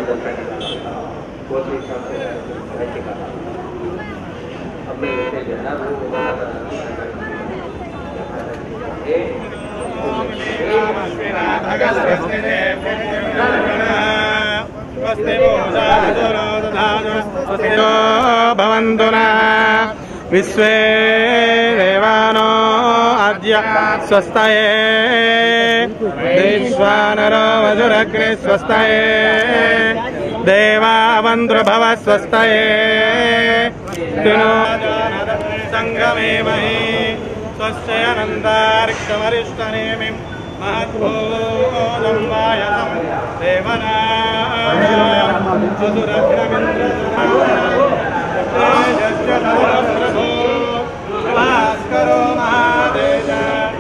जनता के साथ वो तो हिसाब से रहने का अब मैं वैसे जैसा वो बोला భవంతు విశ్వే దేవానో అద్య స్వస్తయే వైశ్వానరో మధురగ్రే స్వస్తయే దేవావంద్రభవ స్వస్తయే సంగమే మహి స్వస్యనందార్కమరిష్టనేమిం మహద్భూతం వాయసం దేవనా ప్రభో భాస్కరో మహాదేశ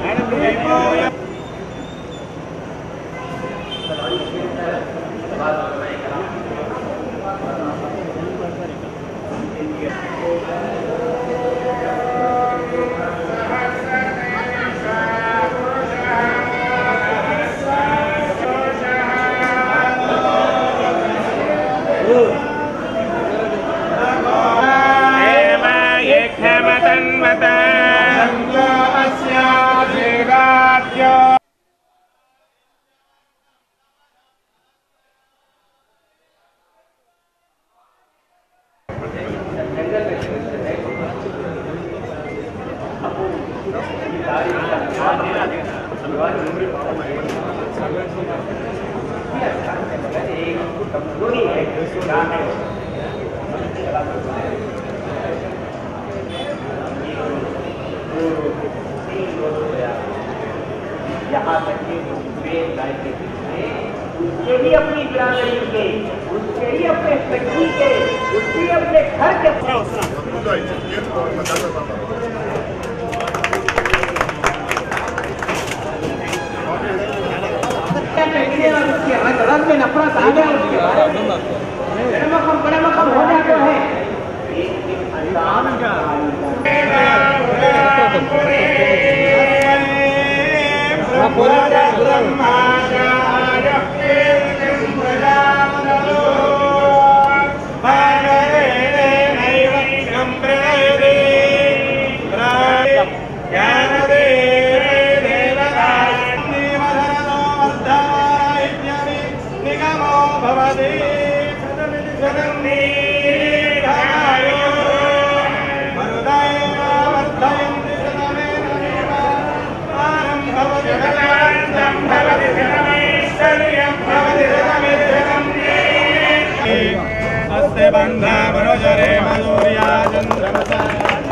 यहाँ तक कि उसके लाइफ के उसके ही अपनी बिरादरी के उसके ही अपने फैक्ट्री के उसके ही अपने घर के उसके रग रग में नफरत आ गया उसके बारे में बड़े मकम बड़े मकम हो जाते हैं एक एक నిగమో భవతి మరుదైవర్ధయంతి శతమేన దేవారం భవతి శతమానందం భవతి శతమైశ్వర్యం భవతి శతమిత్రకం అస్తి బంధా మనుజరే మధుర్యా చంద్రమసా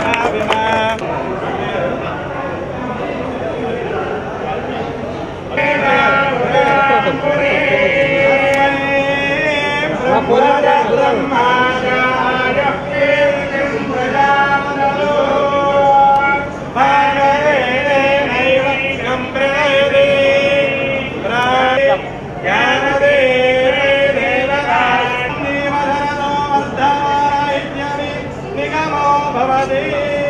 నిగమో భవతి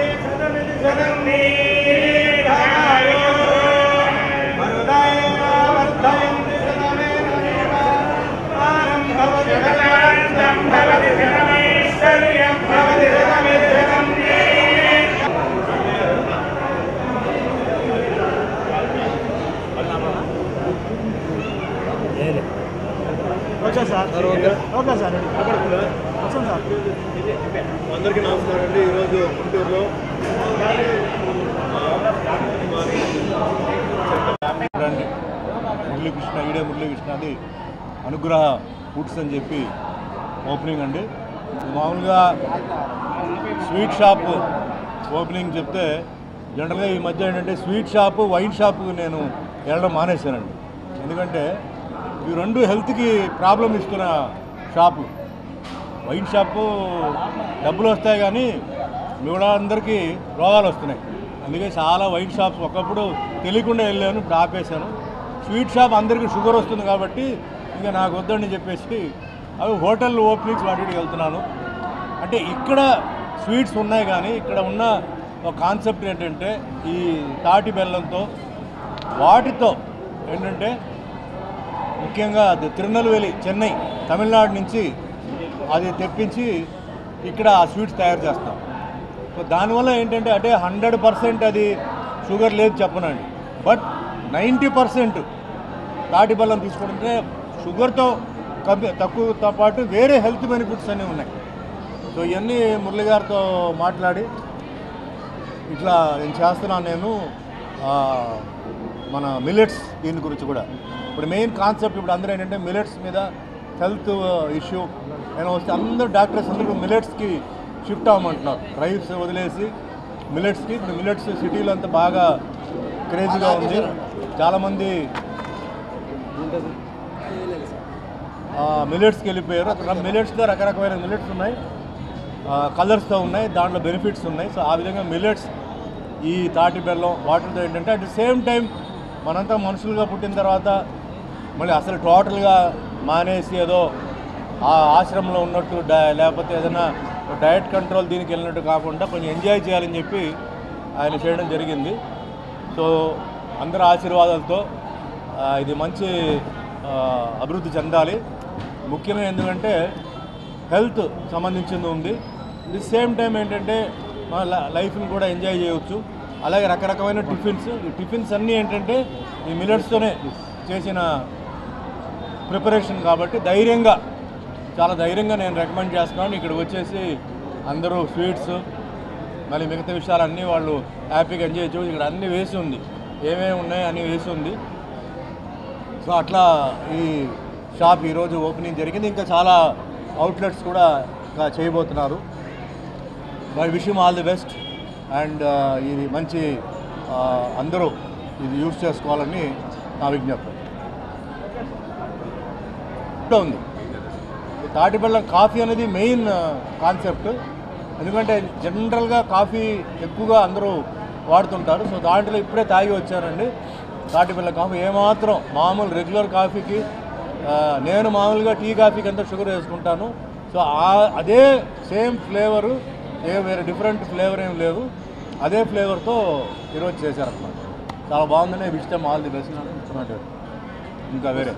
మరుదైవర్ధయంతి శతమేన దేవారం భవతి శతమానందం భవతి శతమైశ్వర్యం భవతి శతమిత్రకం ఓకే సార్ ఓకే సార్ వచ్చాం సార్ అందరికీ నమస్కారం అండి ఈరోజు గుంటూరులో రండి. మురళీకృష్ణ ఈడే మురళీకృష్ణ అది అనుగ్రహ ఫుడ్స్ అని చెప్పి ఓపెనింగ్ అండి మామూలుగా స్వీట్ షాప్ ఓపెనింగ్ చెప్తే జనరల్గా ఈ మధ్య ఏంటంటే స్వీట్ షాపు వైన్ షాపు నేను వెళ్ళడం మానేశానండి ఎందుకంటే ఈ రెండు హెల్త్కి ప్రాబ్లం ఇస్తున్న షాపు వైన్ షాపు డబ్బులు వస్తాయి కానీ మిగతా అందరికీ రోగాలు వస్తున్నాయి అందుకే చాలా వైన్ షాప్స్ ఒకప్పుడు తెలియకుండా వెళ్ళాను ఇప్పుడు ఆపేశాను స్వీట్ షాప్ అందరికీ షుగర్ వస్తుంది కాబట్టి ఇంకా నాకు వద్దని చెప్పేసి అవి హోటల్ ఓపెనింగ్స్ వాటికి వెళ్తున్నాను అంటే ఇక్కడ స్వీట్స్ ఉన్నాయి కానీ ఇక్కడ ఉన్న ఒక కాన్సెప్ట్ ఏంటంటే ఈ తాటి బెల్లంతో వాటితో ఏంటంటే ముఖ్యంగా అది తిరునెల్వేలి చెన్నై తమిళనాడు నుంచి అది తెప్పించి ఇక్కడ ఆ స్వీట్స్ తయారు చేస్తాం సో దానివల్ల ఏంటంటే అంటే హండ్రెడ్ పర్సెంట్ అది షుగర్ లేదు చెప్పనండి బట్ నైంటీ పర్సెంట్ తాటి బెల్లం తీసుకుంటే షుగర్తో కంపే తక్కువతో పాటు వేరే హెల్త్ బెనిఫిట్స్ అన్నీ ఉన్నాయి సో ఇవన్నీ మురళి గారితో మాట్లాడి ఇట్లా నేను చేస్తున్నాను నేను ఆ, మన మిలెట్స్ దీని గురించి కూడా ఇప్పుడు మెయిన్ కాన్సెప్ట్ ఇప్పుడు అందరూ ఏంటంటే మిలెట్స్ మీద హెల్త్ ఇష్యూ నేను వస్తే అందరూ డాక్టర్స్ అందరూ మిలెట్స్కి షిఫ్ట్ అవ్వమంటున్నారు రైస్ వదిలేసి మిలెట్స్కి ఇప్పుడు మిలెట్స్ సిటీలో అంతా బాగా క్రేజీగా ఉంది చాలామంది మిలెట్స్కి వెళ్ళిపోయారు అక్కడ మిలెట్స్లో రకరకమైన మిలెట్స్ ఉన్నాయి కలర్స్తో ఉన్నాయి దాంట్లో బెనిఫిట్స్ ఉన్నాయి సో ఆ విధంగా మిలెట్స్ ఈ తాటి బెల్లం వాటితో ఏంటంటే అట్ ది సేమ్ టైం మనంతా మనుషులుగా పుట్టిన తర్వాత మళ్ళీ అసలు టోటల్గా మానేసి ఏదో ఆ ఆశ్రమంలో ఉన్నట్టు డా- లేకపోతే ఏదైనా డయట్ కంట్రోల్ దీనికి వెళ్ళినట్టు కాకుండా కొంచెం ఎంజాయ్ చేయాలని చెప్పి ఆయన చేయడం జరిగింది సో అందరి ఆశీర్వాదాలతో ఆ, ఇది మంచి ఆ, అభివృద్ధి చెందాలి ముఖ్యంగా ఎందుకంటే హెల్త్ సంబంధించింది ఉంది ది సేమ్ టైం ఏంటంటే మన ల- లైఫ్ని కూడా ఎంజాయ్ చేయవచ్చు అలాగే రకరకమైన టిఫిన్స్ ఈ టిఫిన్స్ అన్నీ ఏంటంటే ఈ మిల్లెట్స్తోనే చేసిన ప్రిపరేషన్ కాబట్టి ధైర్యంగా చాలా ధైర్యంగా నేను రికమెండ్ చేస్తున్నాను ఇక్కడికి వచ్చేసి అందరూ స్వీట్స్ మళ్ళీ మిగతా విషయాలన్నీ వాళ్ళు హ్యాపీగా ఎంజాయ్ చేయవచ్చు ఇక్కడ అన్నీ వేసి ఉంది ఏమేమి ఉన్నాయి అన్నీ వేసి ఉంది సో అట్లా ఈ షాప్ ఈరోజు ఓపెనింగ్ జరిగింది ఇంకా చాలా అవుట్లెట్స్ కూడా ఇంకా చేయబోతున్నారు bye wish all the best and ఇది మంచి ఆ, అందరూ ఇది యూజ్ చేసుకోవాలని నా విజ్ఞప్తి కూడా ఉంది ఈ తాటిబెల్లం కాఫీ అనేది మెయిన్ కాన్సెప్ట్ ఎందుకంటే జనరల్గా కాఫీ ఎక్కువగా అందరూ వాడుతుంటారు సో దాంట్లో ఇప్పుడే తాగి వచ్చానండి తాటిబెల్లం కాఫీ ఏమాత్రం మామూలు రెగ్యులర్ కాఫీకి ఆ, నేను మామూలుగా టీ కాఫీకి అంతా షుగర్ వేసుకుంటాను సో ఆ- అదే సేమ్ ఫ్లేవరు ఏ వేరే డిఫరెంట్ ఫ్లేవర్ ఏం లేదు అదే ఫ్లేవర్తో ఈరోజు చేశారన్నమాట చాలా బాగుందని విషయం ఆల్ ది బెస్ట్ ఇంకా వేరే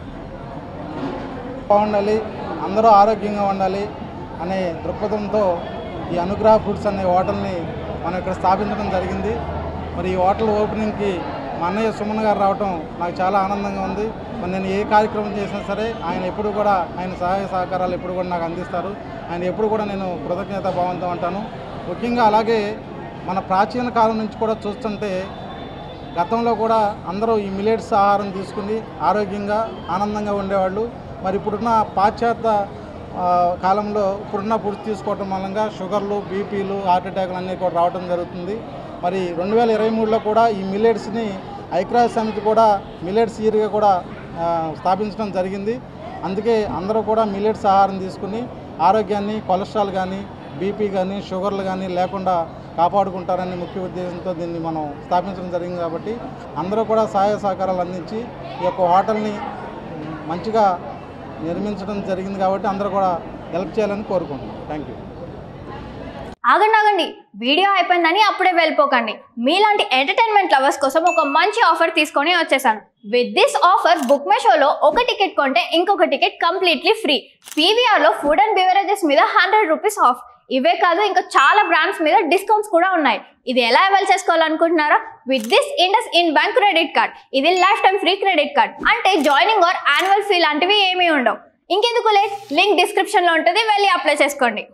బాగుండాలి అందరూ ఆరోగ్యంగా ఉండాలి అనే దృక్పథంతో ఈ అనుగ్రహ ఫుడ్స్ అనే హోటల్ని మనం ఇక్కడ స్థాపించడం జరిగింది మరి ఈ హోటల్ ఓపెనింగ్కి మా అన్నయ్య సుమన్ గారు రావటం నాకు చాలా ఆనందంగా ఉంది మరి నేను ఏ కార్యక్రమం చేసినా సరే ఆయన ఎప్పుడు కూడా ఆయన సహాయ సహకారాలు ఎప్పుడు కూడా నాకు అందిస్తారు ఆయన ఎప్పుడు కూడా నేను కృతజ్ఞత భావంతో ఉంటాను ముఖ్యంగా అలాగే మన ప్రాచీన కాలం నుంచి కూడా చూస్తుంటే గతంలో కూడా అందరూ ఈ మిలెట్స్ ఆహారం తీసుకుని ఆరోగ్యంగా ఆనందంగా ఉండేవాళ్ళు మరి ఇప్పుడున్న పాశ్చాత్య ఆ, కాలంలో ఇప్పుడున్న ఫుడ్స్ తీసుకోవటం మూలంగా షుగర్లు బీపీలు హార్ట్ అటాక్లు అన్నీ కూడా రావడం జరుగుతుంది మరి రెండు వేల ఇరవై మూడులో కూడా ఈ మిల్లెట్స్ని ఐక్యరాజ్య సమితి కూడా మిల్లెట్స్ ఇయర్గా కూడా ఆ, స్థాపించడం జరిగింది అందుకే అందరూ కూడా మిల్లెట్స్ ఆహారం తీసుకుని ఆరోగ్యాన్ని కొలెస్ట్రాల్ కానీ బీపీ కానీ షుగర్లు కానీ లేకుండా కాపాడుకుంటారని ముఖ్య ఉద్దేశంతో దీన్ని మనం స్థాపించడం జరిగింది కాబట్టి అందరూ కూడా సహాయ సహకారాలు అందించి ఈ యొక్క హోటల్ని మంచిగా నిర్మించడం జరిగింది కాబట్టి అందరూ కూడా హెల్ప్ చేయాలని కోరుకుంటున్నాం థ్యాంక్ యూ ఆగండి ఆగండి వీడియో అయిపోయిందని అప్పుడే వెళ్ళిపోకండి మీలాంటి ఎంటర్టైన్మెంట్ లవర్స్ కోసం ఒక మంచి ఆఫర్ తీసుకొని వచ్చేసాను with this offer book my షోలో ఒక టికెట్ కొంటే ఇంకొక టికెట్ కంప్లీట్లీ ఫ్రీ పీవీఆర్లో ఫుడ్ అండ్ బెవరేజెస్ మీద హండ్రెడ్ రూపీస్ ఆఫ్ ఇవే కాదు ఇంకా చాలా బ్రాండ్స్ మీద డిస్కౌంట్స్ కూడా ఉన్నాయి ఇది ఎలా అవైల్ చేసుకోవాలనుకుంటున్నారా with this IndusInd bank credit card ఇది lifetime free credit card అంటే జాయినింగ్ ఆర్ యాన్యువల్ ఫీ లాంటివి ఏమీ ఉండవు ఇంకెందుకు లేట్ లింక్ డిస్క్రిప్షన్లో ఉంటుంది వెళ్ళి అప్లై చేసుకోండి